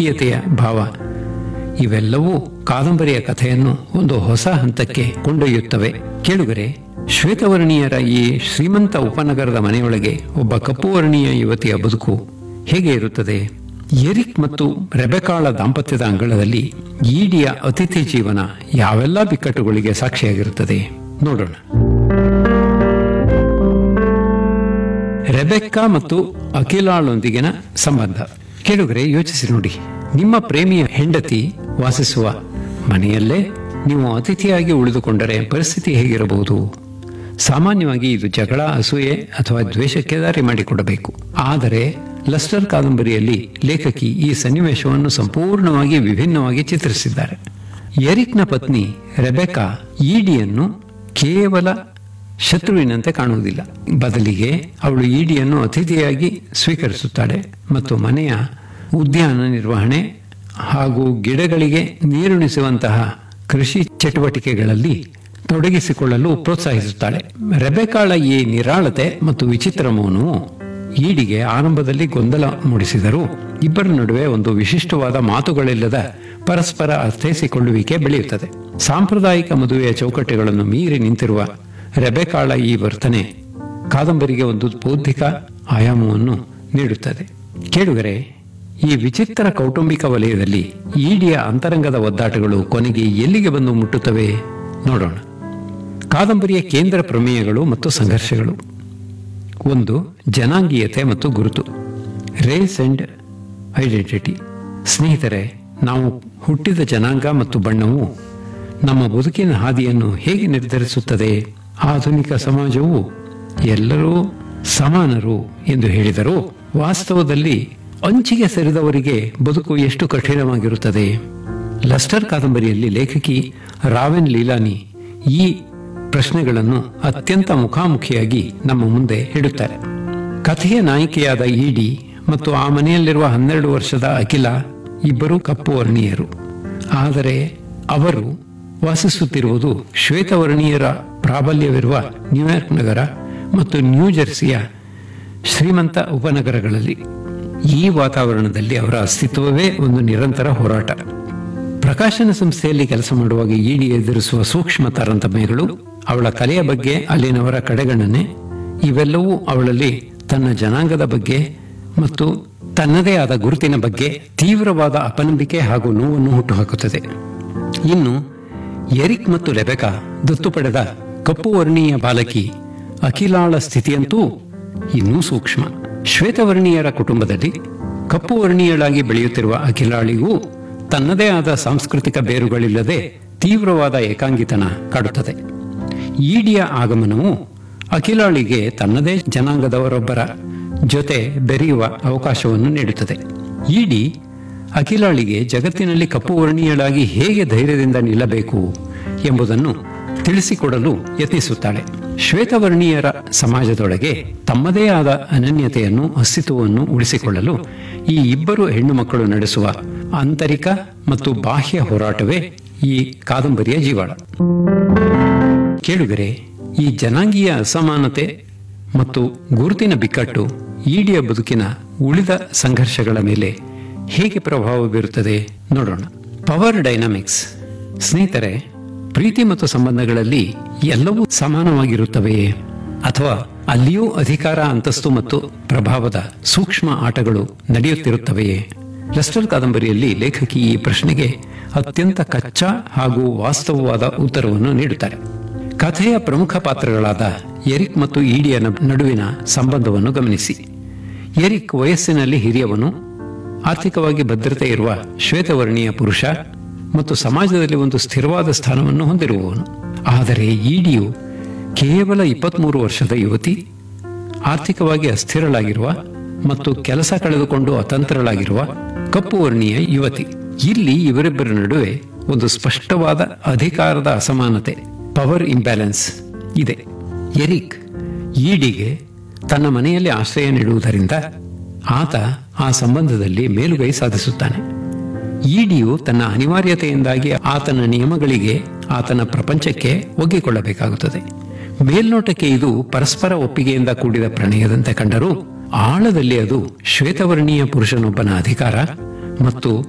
ರಾಜಕೀಯತೆಯ ಭಾವ ಇವೆಲ್ಲವೂ ಕಾದಂಬರಿಯ ಕಥೆಯನ್ನು ಒಂದು ಹೊಸ ಹಂತಕ್ಕೆ ಕೊಂಡೊಯ್ಯುತ್ತವೆ ಕೇಳುಗರೆ ಶ್ವೇತವರ್ಣೀಯರ ಈ ಶ್ರೀಮಂತ ಉಪನಗರದ ಮನೆಯೊಳಗೆ ಒಬ್ಬ ಕಪ್ಪು ವರ್ಣೀಯ ಯುವತಿಯ ಬದುಕು ಹೇಗೆ ಇರುತ್ತದೆ ಎರಿಕ್ ಮತ್ತು ರೆಬೆಕಾಳ ದಾಂಪತ್ಯದ ಅಂಗಳದಲ್ಲಿ ಈಡಿಯ ಅತಿಥಿ ಜೀವನ ಯಾವೆಲ್ಲ ಬಿಕ್ಕಟ್ಟುಗಳಿಗೆ ಸಾಕ್ಷಿಯಾಗಿರುತ್ತದೆ ನೋಡೋಣ ರೆಬೆಕ್ಕಾ ಮತ್ತು ಅಖಿಲಾಳೊಂದಿಗಿನ ಸಂಬಂಧ ಕೇಳುಗರೆ ಯೋಚಿಸಿ ನೋಡಿ ನಿಮ್ಮ ಪ್ರೇಮಿಯ ಹೆಂಡತಿ ವಾಸಿಸುವ ಮನೆಯಲ್ಲೇ ನೀವು ಅತಿಥಿಯಾಗಿ ಉಳಿದುಕೊಂಡರೆ ಪರಿಸ್ಥಿತಿ ಹೇಗಿರಬಹುದು ಸಾಮಾನ್ಯವಾಗಿ ಇದು ಜಗಳ ಅಸೂಯೆ ಅಥವಾ ದ್ವೇಷಕ್ಕೆ ದಾರಿ ಮಾಡಿಕೊಡಬೇಕು ಆದರೆ ಲಸ್ಟರ್ ಕಾದಂಬರಿಯಲ್ಲಿ ಲೇಖಕಿ ಈ ಸನ್ನಿವೇಶವನ್ನು ಸಂಪೂರ್ಣವಾಗಿ ವಿಭಿನ್ನವಾಗಿ ಚಿತ್ರಿಸಿದ್ದಾರೆ ಎರಿಕ್ನ ಪತ್ನಿ ರೆಬೆಕಾ ಈಡಿಯನ್ನು ಕೇವಲ ಶತ್ರುವಿನಂತೆ ಕಾಣುವುದಿಲ್ಲ ಬದಲಿಗೆ ಅವಳು ಈಡಿಯನ್ನು ಅತಿಥಿಯಾಗಿ ಸ್ವೀಕರಿಸುತ್ತಾಳೆ ಮತ್ತು ಮನೆಯ ಉದ್ಯಾನ ನಿರ್ವಹಣೆ ಹಾಗೂ ಗಿಡಗಳಿಗೆ ನೀರುಣಿಸುವಂತಹ ಕೃಷಿ ಚಟುವಟಿಕೆಗಳಲ್ಲಿ ತೊಡಗಿಸಿಕೊಳ್ಳಲು ಪ್ರೋತ್ಸಾಹಿಸುತ್ತಾಳೆ ರೆಬೆಕಾಳ ಈ ನಿರಾಳತೆ ಮತ್ತು ವಿಚಿತ್ರ ಮೌನವು ಈಡಿಗೆ ಆರಂಭದಲ್ಲಿ ಗೊಂದಲ ಮೂಡಿಸಿದರೂ ಇಬ್ಬರ ನಡುವೆ ಒಂದು ವಿಶಿಷ್ಟವಾದ ಮಾತುಗಳಿಲ್ಲದ ಪರಸ್ಪರ ಅರ್ಥೈಸಿಕೊಳ್ಳುವಿಕೆ ಬೆಳೆಯುತ್ತದೆ ಸಾಂಪ್ರದಾಯಿಕ ಮದುವೆಯ ಚೌಕಟ್ಟುಗಳನ್ನು ಮೀರಿ ನಿಂತಿರುವ ರೆಬೆಕಾಳ ಈ ವರ್ತನೆ ಕಾದಂಬರಿಗೆ ಒಂದು ಬೌದ್ಧಿಕ ಆಯಾಮವನ್ನು ನೀಡುತ್ತದೆ ಕೇಳುಗರೆ ಈ ವಿಚಿತ್ರ ಕೌಟುಂಬಿಕ ವಲಯದಲ್ಲಿ ಈಡಿಯ ಅಂತರಂಗದ ಒದ್ದಾಟಗಳು ಕೊನೆಗೆ ಎಲ್ಲಿಗೆ ಬಂದು ಮುಟ್ಟುತ್ತವೆ ನೋಡೋಣ ಕಾದಂಬರಿಯ ಕೇಂದ್ರ ಪ್ರಮೇಯಗಳು ಮತ್ತು ಸಂಘರ್ಷಗಳು ಒಂದು ಜನಾಂಗೀಯತೆ ಮತ್ತು ಗುರುತು ರೇಸ್ ಅಂಡ್ ಐಡೆಂಟಿಟಿ ಸ್ನೇಹಿತರೆ ನಾವು ಹುಟ್ಟಿದ ಜನಾಂಗ ಮತ್ತು ಬಣ್ಣವು ನಮ್ಮ ಬದುಕಿನ ಹಾದಿಯನ್ನು ಹೇಗೆ ನಿರ್ಧರಿಸುತ್ತದೆ ಆಧುನಿಕ ಸಮಾಜವು ಎಲ್ಲರೂ ಸಮಾನರು ಎಂದು ಹೇಳಿದರೂ ವಾಸ್ತವದಲ್ಲಿ ಅಂಚಿಗೆ ಸರಿದವರಿಗೆ ಬದುಕು ಎಷ್ಟು ಕಠಿಣವಾಗಿರುತ್ತದೆ ಲಸ್ಟರ್ ಕಾದಂಬರಿಯಲ್ಲಿ ಲೇಖಕಿ ರಾವೆನ್ ಲೀಲಾನಿ ಈ ಪ್ರಶ್ನೆಗಳನ್ನು ಅತ್ಯಂತ ಮುಖಾಮುಖಿಯಾಗಿ ನಮ್ಮ ಮುಂದೆ ಇಡುತ್ತಾರೆ ಕಥೆಯ ನಾಯಕಿಯಾದ ಇಡಿ ಮತ್ತು ಆ ಮನೆಯಲ್ಲಿರುವ ಹನ್ನೆರಡು ವರ್ಷದ ಅಖಿಲ ಇಬ್ಬರು ಕಪ್ಪು ವರ್ಣೀಯರು ಆದರೆ ಅವರು ವಾಸಿಸುತ್ತಿರುವುದು ಶ್ವೇತವರ್ಣೀಯರ ಪ್ರಾಬಲ್ಯವಿರುವ ನ್ಯೂಯಾರ್ಕ್ ನಗರ ಮತ್ತು ನ್ಯೂ ಜೆರ್ಸಿಯ ಶ್ರೀಮಂತ ಉಪನಗರಗಳಲ್ಲಿ ಈ ವಾತಾವರಣದಲ್ಲಿ ಅವರ ಅಸ್ತಿತ್ವವೇ ಒಂದು ನಿರಂತರ ಹೋರಾಟ ಪ್ರಕಾಶನ ಸಂಸ್ಥೆಯಲ್ಲಿ ಕೆಲಸ ಮಾಡುವಾಗ ಇಡಿ ಎದುರಿಸುವ ಸೂಕ್ಷ್ಮ ತಾರತಮ್ಯಗಳು ಅವಳ ಕಲೆಯ ಬಗ್ಗೆ ಅಲ್ಲಿನವರ ಕಡೆಗಣನೆ ಇವೆಲ್ಲವೂ ಅವಳಲ್ಲಿ ತನ್ನ ಜನಾಂಗದ ಬಗ್ಗೆ ಮತ್ತು ತನ್ನದೇ ಆದ ಗುರುತಿನ ಬಗ್ಗೆ ತೀವ್ರವಾದ ಅಪನಂಬಿಕೆ ಹಾಗೂ ನೋವನ್ನು ಹುಟ್ಟುಹಾಕುತ್ತದೆ ಇನ್ನು ಎರಿಕ್ ಮತ್ತು ಲೆಬೆಕಾ ದತ್ತು ಪಡೆದ ಕಪ್ಪು ವರ್ಣೀಯ ಬಾಲಕಿ ಅಖಿಲಾಳ ಸ್ಥಿತಿಯಂತೂ ಇನ್ನೂ ಸೂಕ್ಷ್ಮ ಶ್ವೇತವರ್ಣೀಯರ ಕುಟುಂಬದಲ್ಲಿ ಕಪ್ಪು ವರ್ಣೀಯಳಾಗಿ ಬೆಳೆಯುತ್ತಿರುವ ಅಖಿಲಾಳಿಗೂ ತನ್ನದೇ ಆದ ಸಾಂಸ್ಕೃತಿಕ ಬೇರುಗಳಿಲ್ಲದೆ ತೀವ್ರವಾದ ಏಕಾಂಗಿತನ ಕಾಡುತ್ತದೆ ಈಡಿಯ ಆಗಮನವು ಅಖಿಲಾಳಿಗೆ ತನ್ನದೇ ಜನಾಂಗದವರೊಬ್ಬರ ಜೊತೆ ಬೆರೆಯುವ ಅವಕಾಶವನ್ನು ನೀಡುತ್ತದೆ ಈಡಿ ಅಖಿಲಾಳಿಗೆ ಜಗತ್ತಿನಲ್ಲಿ ಕಪ್ಪು ವರ್ಣೀಯಳಾಗಿ ಹೇಗೆ ಧೈರ್ಯದಿಂದ ನಿಲ್ಲಬೇಕು ಎಂಬುದನ್ನು ತಿಳಿಸಿಕೊಡಲು ಯತ್ನಿಸುತ್ತಾಳೆ ಶ್ವೇತವರ್ಣೀಯರ ಸಮಾಜದೊಳಗೆ ತಮ್ಮದೇ ಆದ ಅನನ್ಯತೆಯನ್ನು ಅಸ್ತಿತ್ವವನ್ನು ಉಳಿಸಿಕೊಳ್ಳಲು ಈ ಇಬ್ಬರು ಹೆಣ್ಣು ಮಕ್ಕಳು ನಡೆಸುವ ಆಂತರಿಕ ಮತ್ತು ಬಾಹ್ಯ ಹೋರಾಟವೇ ಈ ಕಾದಂಬರಿಯ ಜೀವಾಳ ಕೇಳುಗರೆ ಈ ಜನಾಂಗೀಯ ಅಸಮಾನತೆ ಮತ್ತು ಗುರುತಿನ ಬಿಕ್ಕಟ್ಟು ಈಡಿಯ ಬದುಕಿನ ಉಳಿದ ಸಂಘರ್ಷಗಳ ಮೇಲೆ ಹೇಗೆ ಪ್ರಭಾವ ಬೀರುತ್ತದೆ ನೋಡೋಣ ಪವರ್ ಡೈನಾಮಿಕ್ಸ್ ಸ್ನೇಹಿತರೆ ಪ್ರೀತಿ ಮತ್ತು ಸಂಬಂಧಗಳಲ್ಲಿ ಎಲ್ಲವೂ ಸಮಾನವಾಗಿರುತ್ತವೆಯೇ ಅಥವಾ ಅಲ್ಲಿಯೂ ಅಧಿಕಾರ ಅಂತಸ್ತು ಮತ್ತು ಪ್ರಭಾವದ ಸೂಕ್ಷ್ಮ ಆಟಗಳು ನಡೆಯುತ್ತಿರುತ್ತವೆಯೇ ಲಸ್ಟರ್ ಕಾದಂಬರಿಯಲ್ಲಿ ಲೇಖಕಿ ಈ ಪ್ರಶ್ನೆಗೆ ಅತ್ಯಂತ ಕಚ್ಚಾ ಹಾಗೂ ವಾಸ್ತವವಾದ ಉತ್ತರವನ್ನು ನೀಡುತ್ತಾರೆ ಕಥೆಯ ಪ್ರಮುಖ ಪಾತ್ರಗಳಾದ ಎರಿಕ್ ಮತ್ತು ಈಡಿಯ ನಡುವಿನ ಸಂಬಂಧವನ್ನು ಗಮನಿಸಿ ಎರಿಕ್ ವಯಸ್ಸಿನಲ್ಲಿ ಹಿರಿಯವನು ಆರ್ಥಿಕವಾಗಿ ಭದ್ರತೆ ಇರುವ ಶ್ವೇತವರ್ಣೀಯ ಪುರುಷ ಮತ್ತು ಸಮಾಜದಲ್ಲಿ ಒಂದು ಸ್ಥಿರವಾದ ಸ್ಥಾನವನ್ನು ಹೊಂದಿರುವವನು ಆದರೆ ಈಡಿಯು ಕೇವಲ ಇಪ್ಪತ್ಮೂರು ವರ್ಷದ ಯುವತಿ ಆರ್ಥಿಕವಾಗಿ ಅಸ್ಥಿರಳಾಗಿರುವ ಮತ್ತು ಕೆಲಸ ಕಳೆದುಕೊಂಡು ಅತಂತ್ರಳಾಗಿರುವ ಕಪ್ಪು ವರ್ಣೀಯ ಯುವತಿ ಇಲ್ಲಿ ಇವರಿಬ್ಬರ ನಡುವೆ ಒಂದು ಸ್ಪಷ್ಟವಾದ ಅಧಿಕಾರದ ಅಸಮಾನತೆ ಪವರ್ ಇಂಬ್ಯಾಲೆನ್ಸ್ ಇದೆ ಎರಿಕ್ ಈಡಿಗೆ ತನ್ನ ಮನೆಯಲ್ಲಿ ಆಶ್ರಯ ನೀಡುವುದರಿಂದ ಆತ ಆ ಸಂಬಂಧದಲ್ಲಿ ಮೇಲುಗೈ ಸಾಧಿಸುತ್ತಾನೆ ಈಡಿಯು ತನ್ನ ಅನಿವಾರ್ಯತೆಯಿಂದಾಗಿ ಆತನ ನಿಯಮಗಳಿಗೆ ಆತನ ಪ್ರಪಂಚಕ್ಕೆ ಒಗ್ಗಿಕೊಳ್ಳಬೇಕಾಗುತ್ತದೆ ಮೇಲ್ನೋಟಕ್ಕೆ ಇದು ಪರಸ್ಪರ ಒಪ್ಪಿಗೆಯಿಂದ ಕೂಡಿದ ಪ್ರಣಯದಂತೆ ಕಂಡರೂ ಆಳದಲ್ಲಿ ಅದು ಶ್ವೇತವರ್ಣೀಯ ಪುರುಷನೊಬ್ಬನ ಅಧಿಕಾರ ಮತ್ತು